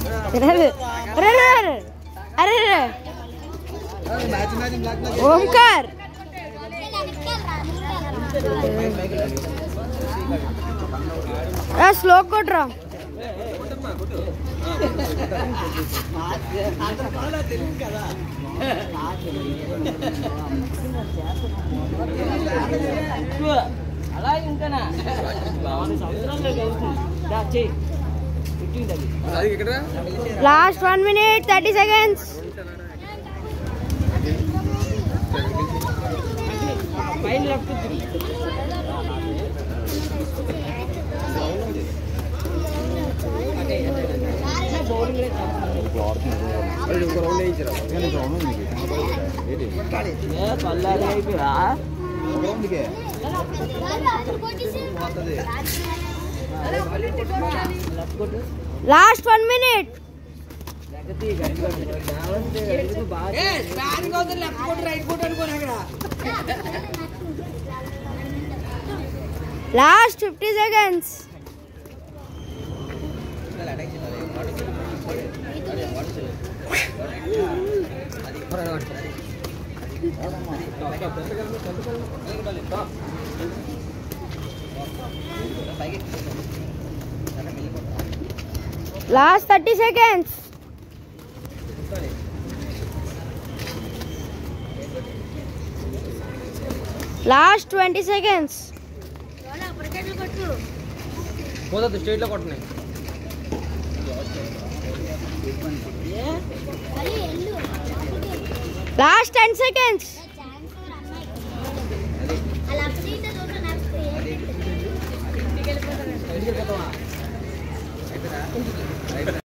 అరే అరే అరే అరే అరే ఓంకార్ స్లో కొట్రా అలా ఇంకానా నాలుగు సంవత్సరాలు కలుగుతుంది దా, చెయ్యి పుట్టింది అది last one minute thirty seconds పైన లెఫ్ట్ పల్లారి అయిపోయా లెఫ్ట్ కొట్టు లాస్ట్ వన్ మినిట్ జగతి గట్టిగా బాగా last fifty seconds last thirty seconds last twenty seconds పోతుంది స్ట్రైట్లో కొట్టనాయి లాస్ట్ టెన్ సెకండ్స్ ఇంటికి వెళ్ళిపోతావా